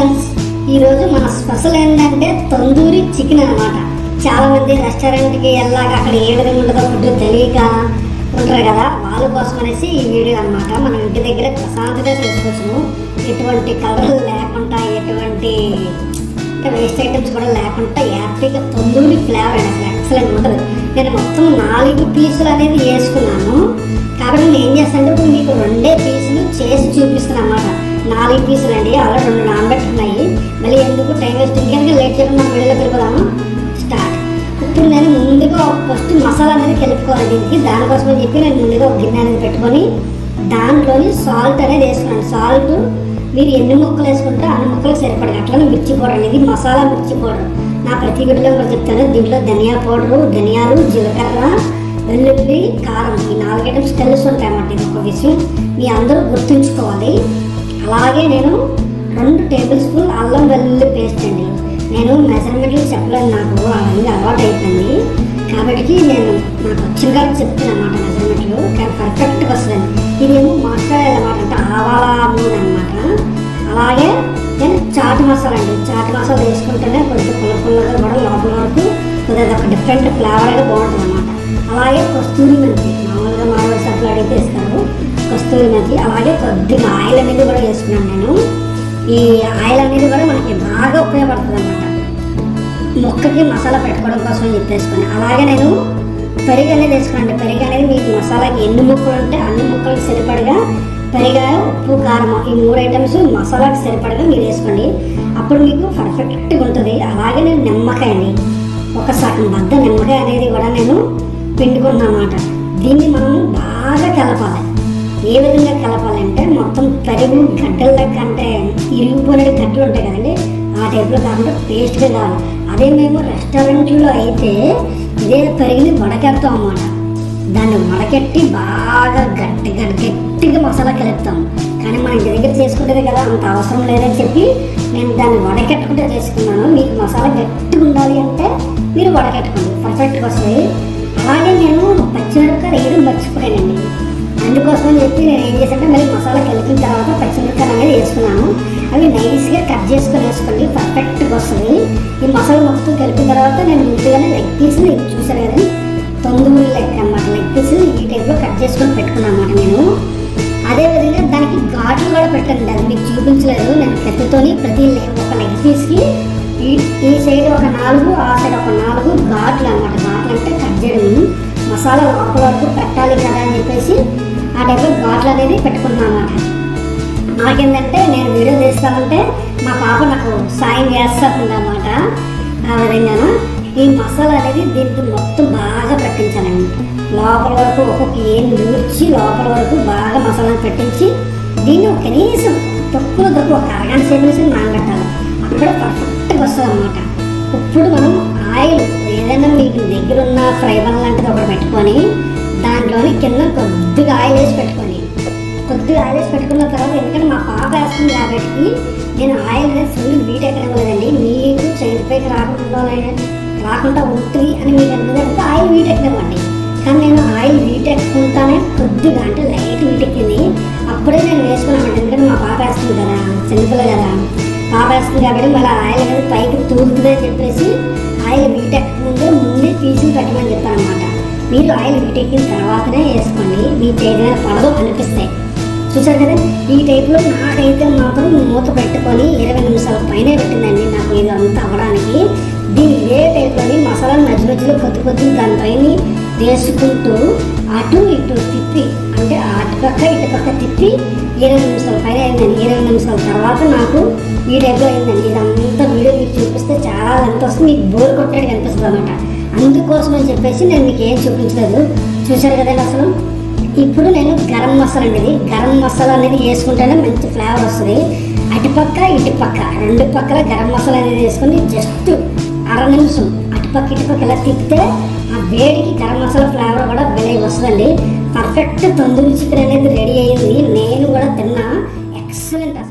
friends ఈరోజు మన special ఏంటంటే తందూరి చికెన్ అన్నమాట చాలా మంది రెస్టారెంట్కి వెళ్ళాక అక్కడ ఏ విధంగా ఉంటుందో ఫుడ్ తెలియక ఉంటారు కదా వాళ్ళ కోసం అనేసి ఈ వీడియో అన్నమాట మనం ఇంటి దగ్గర ప్రశాంతంగా చేసుకోవచ్చును ఎటువంటి కలర్లు లేకుండా ఎటువంటి ఇంకా వేస్ట్ ఐటమ్స్ కూడా లేకుండా హ్యాపీగా తందూరి ఫ్లేవర్ అండి అసలు ఎక్సలెంట్ ఉంటుంది నేను మొత్తం నాలుగు పీసులు అనేది వేసుకున్నాను కాబట్టి నేను ఏం చేస్తాను ఇప్పుడు మీకు రెండే పీసులు చేసి చూపిస్తున్నాను అన్నమాట నాలుగు పీసులు అండి ఆల్రెడీ రెండు నానబెట్టున్నాయి మళ్ళీ ఎందుకు టైం వేస్ట్ ఇంకెందుకు లేట్ చేయకుండా వీడియోలో వెళ్ళిపోదాము స్టార్ట్ ఇప్పుడు నేను ముందుగా ఫస్ట్ మసాలా అనేది కలుపుకోవాలి దీనికి దానికోసం అని చెప్పి నేను ముందుగా ఒక గిన్నె అనేది పెట్టుకొని దాంట్లోని సాల్ట్ అనేది వేసుకున్నాను సాల్ట్ మీరు ఎన్ని ముక్కలు వేసుకుంటే అన్ని ముక్కలు సరిపడదు అట్లనే మిర్చి పౌడర్ అనేది మసాలా మిర్చి పౌడర్ నా ప్రతి వీడియోలో కూడా చెప్తాను దీంట్లో ధనియా పౌడరు ధనియాలు జీలకర్ర వెల్లుల్లి కారం ఈ నాలుగు ఐటమ్స్ కలిసి ఉంటాయి అన్నమాట ఇది ఒక విషయం మీ అందరూ గుర్తుంచుకోవాలి అలాగే నేను రెండు టేబుల్ స్పూన్ అల్లం వెల్లుల్లి పేస్ట్ అండి నేను మెజర్మెంట్లు చెప్పలేను నాకు అవన్నీ అలవాటు అయిపోయింది కాబట్టి నేను నాకు వచ్చిన కాబట్టి చెప్తాను అనమాట మెజర్మెంట్లు కానీ పర్ఫెక్ట్గా వస్తుంది ఇదేమో మసాలా అనమాట అంటే ఆవాల నూనె అనమాట అలాగే నేను చాట్ మసాలా అండి చాట్ మసాలా వేసుకుంటేనే కొంచెం పుల్ల పుల్లగా కూడా లోపల వరకు కొద్దిగా ఒక డిఫరెంట్ ఫ్లేవర్గా బాగుంటుంది అనమాట అలాగే కస్తూరి మెంతి మామూలుగా మామూలు సబ్బులు అడిగితే ఇస్తారు కస్తూరి మెంతి అలాగే కొద్దిగా ఆయిల్ అనేది కూడా వేసుకున్నాను నేను ఈ ఆయిల్ అనేది కూడా మనకి బాగా ఉపయోగపడుతుంది అనమాట మొక్కకి మసాలా పెట్టుకోవడం కోసం అని చెప్పేసుకొని అలాగే నేను పెరుగు అనేది వేసుకున్నాను పెరుగు అనేది మీకు మసాలాకి ఎన్ని ముక్కలు ఉంటే అన్ని ముక్కలకు సరిపడగా పెరుగు ఉప్పు కారం ఈ మూడు ఐటమ్స్ మసాలాకి సరిపడగా మీరు వేసుకోండి అప్పుడు మీకు పర్ఫెక్ట్గా ఉంటుంది అలాగే నేను నిమ్మకాయని ఒక సగం బద్ద నిమ్మకాయ అనేది కూడా నేను పిండుకున్నాను అనమాట దీన్ని మనం బాగా కలపాలి ఏ విధంగా కలపాలంటే మొత్తం పెరుగు గడ్డల కంటే ఇరిగిపోయిన గడ్డలు ఉంటాయి కదండి ఆ టైప్లో కాకుండా పేస్ట్గా కావాలి అదే మేము రెస్టారెంట్లో అయితే ఇదే పెరుగుని వడకెడతాం అన్నమాట దాన్ని వడకెట్టి బాగా గట్టిగా గట్టిగా మసాలా కలుపుతాం కానీ మన ఇంటి దగ్గర చేసుకుంటేది కదా అంత అవసరం లేదని చెప్పి నేను దాన్ని వడకెట్టుకుంటే చేసుకున్నాను మీకు మసాలా గట్టిగా ఉండాలి అంటే మీరు వడకెట్టుకోండి పర్ఫెక్ట్గా వస్తుంది అలాగే నేను పచ్చిమిరపకాయలు వేయడం మర్చిపోయానండి అందుకోసం అని చెప్పి నేను ఏం చేశానంటే మళ్ళీ మసాలా కలిపిన తర్వాత పచ్చిమిరపకాయలు అనేది వేసుకున్నాను అవి నైస్గా కట్ చేసుకొని వేసుకోండి పర్ఫెక్ట్గా వస్తుంది ఈ మసాలా మొత్తం కలిపిన తర్వాత నేను ముందుగానే లెగ్ పీస్ని ఇది చూసాను కదండి తొందూరు లెగ్ అన్నమాట లెగ్ పీస్ ఈ టైప్లో కట్ చేసుకొని పెట్టుకున్నాను అన్నమాట నేను అదేవిధంగా దానికి ఘాట్లు కూడా పెట్టండి అది మీకు చూపించలేదు నేను కత్తితోని ప్రతి లె- ఒక లెగ్ పీస్కి ఈ ఈ సైడ్ ఒక నాలుగు ఆ సైడ్ ఒక నాలుగు ఘాట్లు అన్నమాట ఘాట్లు అంటే కట్ చేయడం మసాలా లోపల వరకు పెట్టాలి కదా అని చెప్పేసి ఆ టైప్లో ఘాట్లు అనేది పెట్టుకున్నాను అన్నమాట నాకేంటంటే నేను వీడియో తీస్తానంటే మా పాప నాకు సాయం చేస్తుంది అన్నమాట ఆ విధంగాను ఈ మసాలా అనేది దీనికి మొత్తం బాగా పట్టించాలండి లోపల వరకు ఒక్కొక్క ఏం దూర్చి లోపల వరకు బాగా మసాలా పెట్టించి దీన్ని ఒక కనీసం తక్కువ తక్కువ ఒక అరగంట సేపు వేసి నానబెట్టాలి అప్పుడే పర్ఫెక్ట్గా వస్తుంది అనమాట ఇప్పుడు మనం ఆయిల్ ఏదైనా మీకు దగ్గర ఉన్న ఫ్రై బన్ లాంటిది ఒకటి పెట్టుకొని దాంట్లోని కింద కొద్దిగా ఆయిల్ వేసి పెట్టుకోండి కొద్దిగా ఆయిల్ వేసి పెట్టుకున్న తర్వాత ఎందుకంటే మా పాప వేస్తుంది కాబట్టి నేను ఆయిల్ అనేది ఫుల్ వీట్ ఎక్కడ లేదండి మీకు చేతిపైకి రాకుండా రాకుండా ఉంటుంది అని మీకు అనిపించకపోతే ఆయిల్ వీట్ ఎక్కనివ్వండి కానీ నేను ఆయిల్ వీట్ ఎక్కుంటానే కొద్దిగా అంటే లైట్ వీట్ ఎక్కింది అప్పుడే నేను వేసుకున్నాను ఎందుకంటే మా పాప వేస్తుంది కదా చిన్నపిల్ల కదా పాప వేస్తుంది కాబట్టి మళ్ళీ ఆయిల్ అనేది పైకి తూరుతుంది అని చెప్పేసి ఆయిల్ వీట్ ఎక్కకముందే ముందే తీసి పెట్టమని చెప్పాను అనమాట మీరు ఆయిల్ వీట్ ఎక్కిన తర్వాతనే వేసుకోండి మీ చేతి మీద పడదు అనిపిస్తాయి చూసారు కదా ఈ టైప్లో నాకైతే మాత్రం మూత పెట్టుకొని ఇరవై నిమిషాల పైన పెట్టిందండి నాకు ఇది అంతా అవ్వడానికి దీని ఇదే టైప్లోని మసాలా మధ్య మధ్యలో కొద్ది కొద్ది దానిపైన వేసుకుంటూ అటు ఇటు తిప్పి అంటే అటు పక్క ఇటు పక్క తిప్పి ఇరవై నిమిషాల పైన అయిందండి ఇరవై నిమిషాల తర్వాత నాకు ఈ టైప్లో అయిందండి ఇదంతా వీడియో మీకు చూపిస్తే చాలా ఎంత వస్తుంది మీకు బోర్ కొట్టాడు కనిపిస్తుంది అనమాట అందుకోసం అని చెప్పేసి నేను మీకు ఏం చూపించలేదు చూశారు కదండి అసలు ఇప్పుడు నేను గరం మసాలా అనేది గరం మసాలా అనేది వేసుకుంటేనే మంచి ఫ్లేవర్ వస్తుంది అటుపక్క ఇటుపక్క రెండు పక్కల గరం మసాలా అనేది వేసుకొని జస్ట్ అర నిమిషం అటుపక్క ఇటుపక్క ఇలా తిప్పితే ఆ వేడికి గరం మసాలా ఫ్లేవర్ కూడా వెలై వస్తుందండి పర్ఫెక్ట్ తందూరి చికెన్ అనేది రెడీ అయ్యింది నేను కూడా తిన్నా ఎక్సలెంట్ అసలు